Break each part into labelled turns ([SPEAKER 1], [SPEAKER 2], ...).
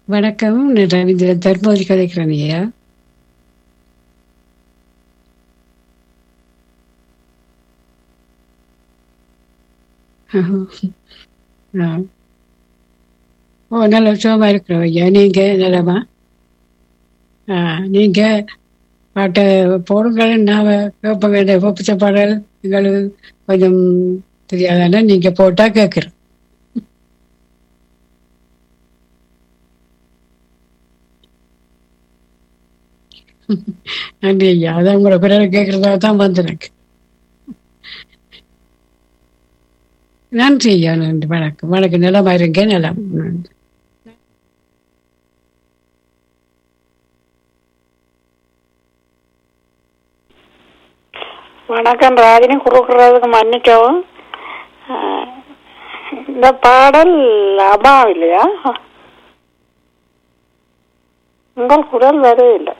[SPEAKER 1] வணக்கம் நான் ரவீந்திர தர்மபுரி கதைக்கிறேன் ஐயா ஆ. ஓ நல்ல சுகமா இருக்கிறோம் ஐயா நீங்க நலமா ஆ நீங்க பாட்டை போடுங்கள் நான் கேட்ப வேண்டிய ஒப்பிச்ச பாடல் எங்களுக்கு கொஞ்சம் தெரியாதானே நீங்க போட்டா கேட்குறோம் நன்றி ஐயா அதான் உங்களோட பிறகு கேட்கறதா தான் வந்து எனக்கு நன்றி ஐயா நன்றி வணக்கம் வணக்கம் நலமா இருங்க நலம் நன்றி
[SPEAKER 2] வணக்கம் ராஜினி கொடுக்கறதுக்கு மன்னிக்கவும் அஹ், இந்த பாடல் அபா இல்லையா உங்கள் குரல் வரவில்லை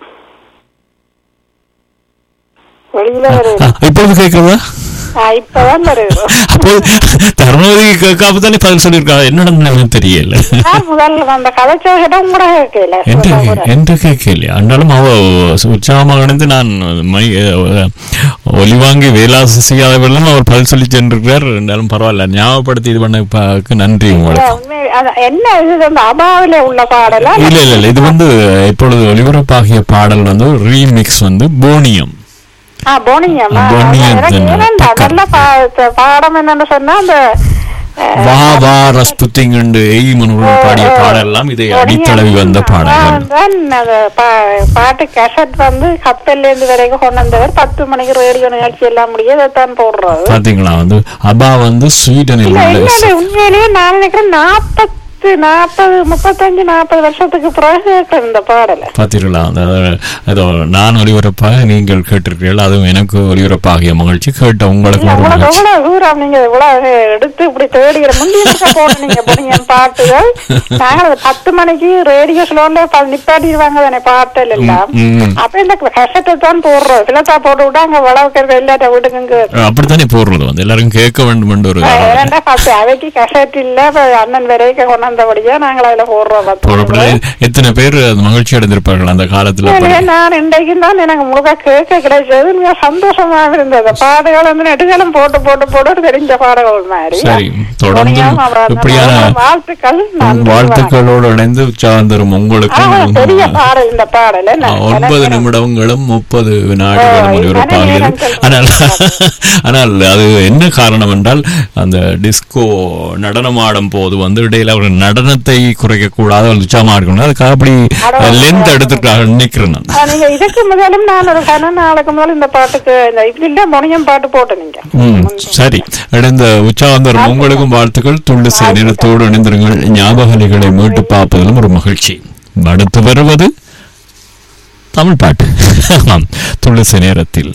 [SPEAKER 2] வெளியில வருது
[SPEAKER 3] இப்பொழுது கேட்கிறதா
[SPEAKER 2] ஆஹ், இப்பதான் வருது
[SPEAKER 3] அப்போ தருணவதி கேட்காம தானே பதில் சொல்லியிருக்காங்க என்ன நடந்ததுன்னு தெரியல
[SPEAKER 2] நான் முதல்ல அந்த கதைச்ச இடம் கூட கேட்கல
[SPEAKER 3] என்று
[SPEAKER 2] உங்க குரல்.
[SPEAKER 3] என்று கேட்கலையா ஆனாலும் அவ உற்சாகமாக இணைந்து நான் மை அஹ், ஒலி வாங்கி வேலாசு செய்யாதவர்களும் அவர் பதில் சொல்லி சென்றிருக்கிறார் இருந்தாலும் பரவாயில்ல ஞாபகப்படுத்தி இது பண்ண நன்றி உங்களுக்கு
[SPEAKER 2] உண்மை- அது என்ன இது அந்த அபாவில உள்ள பாடலா
[SPEAKER 3] இல்ல இல்ல இல்ல இது வந்து இப்பொழுது ஒலிபரப்பாகிய பாடல் வந்து ரீமிக்ஸ் வந்து போனியம்
[SPEAKER 2] ஆ போனியம் ஆ,
[SPEAKER 3] போனியம்
[SPEAKER 2] எனக்கு
[SPEAKER 3] தானே,
[SPEAKER 2] ஏனண்டா,
[SPEAKER 3] பக்கம்.
[SPEAKER 2] நல்ல பா- பாடம் என்னன்னு சொன்னா அந்த அஹ்,
[SPEAKER 3] வா வா ரஸ்புத்திங்கண்டு எய் மனுடன் பாடிய பாடலாம் இதை அடித்தளவி வந்த பாடல்கள்
[SPEAKER 2] தான் அது பா- பாட்டு கேசட் வந்து கப்பல்ல இருந்து வரைக்கும் கொண்டு வந்தவர் பத்து மணிக்கு ரேடியோ நிகழ்ச்சி எல்லாம் முடியும் இதைத்தான் போடுறது
[SPEAKER 3] பாத்தீங்களா வந்து அபா வந்து ஸ்வீடனில்
[SPEAKER 2] இல்ல
[SPEAKER 3] உள்ள
[SPEAKER 2] இல்ல உண்மையிலேயே நான் நினைக்கிறேன் நாற்பத்து நாற்பது முப்பத்தஞ்சு நாற்பது வருஷத்துக்கு பிறகு கேட்கிறேன் இந்த பாடலை
[SPEAKER 3] பாத்தீங்களா அந்த அதோ நான் ஒலிபரப்பாக நீங்கள் கேட்டிருக்கிறீர்கள் அதுவும் எனக்கு ஒலிபரப்பாகிய மகிழ்ச்சி கேட்ட உங்களுக்கு ஒரு
[SPEAKER 2] இவ்வளவு
[SPEAKER 3] மகிழ்ச்சி
[SPEAKER 2] எவ்வளவு தூரம் நீங்க இவ்வளவு எடுத்து இப்படி தேடுகிற முந்திய போடுறீங்க பொடியன் பாட்டுகள் நாங்கள் பத்து மணிக்கு ரேடியோ ஸ்லோன்ல நிப்பாட்டிடுவாங்க தானே பாட்டல் எல்லாம்
[SPEAKER 3] ம்.
[SPEAKER 2] அப்ப இந்த கசட்டை தான் போடுறோம் சிலத்தா போட்டு விட்டா அங்க வளவுக்கிறது எல்லாட்ட வீட்டுக்கு
[SPEAKER 3] அப்படித்தானே போடுறது வந்து எல்லாரும் கேட்க வேண்டும் என்று ஒரு
[SPEAKER 2] ஏன்னா பத்து அவைக்கு கசட் இல்ல இப்ப அண்ணன் வரைக்கும் கொண்டு வந்தபடியா நாங்கள் அதுல போடுறோம் பத்து
[SPEAKER 3] போடப்பட
[SPEAKER 2] மணிக்கு.
[SPEAKER 3] எத்தனை பேர் அது மகிழ்ச்சி அடைந்திருப்பார்கள் அந்த காலத்துல
[SPEAKER 2] உண்மையிலேயே நான் இன்றைக்கு தான் எனக்கு முழுக்க கேட்க கிடைச்சது மிக சந்தோஷமா இருந்தது பாடுகள் வந்து நெடுகளும் போட்டு போட்டு போட்டு தெரிஞ்ச பாடல்கள் மாதிரி
[SPEAKER 3] சரி தொடர்ந்து
[SPEAKER 2] துணியாம அப்புறம் அந்த
[SPEAKER 3] இப்படியான
[SPEAKER 2] மாதிரி வாழ்த்துக்கள் நன்றி,
[SPEAKER 3] வாழ்த்துக்களோடு இணைந்து உற்சாகம் தரும்
[SPEAKER 2] வணக்கம்.
[SPEAKER 3] உங்களுக்கும்
[SPEAKER 2] ஆ, பெரிய பாடல் இந்த பாடல் என்ன?
[SPEAKER 3] ஆ, ஒன்பது
[SPEAKER 2] எனக்கு-
[SPEAKER 3] நிமிடங்களும் முப்பது நாடுகளும்
[SPEAKER 2] ஆ,
[SPEAKER 3] ஒலிபரப்பாகிறது
[SPEAKER 2] நேரம் செல்லும்.
[SPEAKER 3] ஆனால் ஆனால் அது என்ன காரணம் என்றால் அந்த டிஸ்கோ நடனமாடும் போது வந்து இடையில ஒரு நடனத்தை குறைக்க கூடாது ஒரு உற்சாகமா இருக்கணும் அதுக்காக அப்படி லென்த் எடுத்துருக்காங்க நினைக்கிறேன் நான்
[SPEAKER 2] ஆ, நீங்க இதுக்கு முதலும் நான் ஒரு கன நாளுக்கு முதல் இந்த பாட்டுக்கு இந்த இதுல முனியம் பாட்டு போட்டு நீங்க
[SPEAKER 3] ம் சரி இணைந்த உற்சாகம் தரும் உங்களுக்கும் வாழ்த்துக்கள் துள்ளுசை நிறத்தோடு இணைந்திருங்கள் ஞாபகங்களை மீட்டு பார்ப்பதிலும் ஒரு மகிழ்ச்சி அடுத்து வருவது தமிழ் பாட்டு ஆமாம் துள்ளுசை நேரத்தில்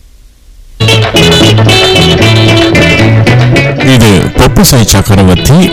[SPEAKER 3] இது பொப்புசை சக்கரவர்த்தி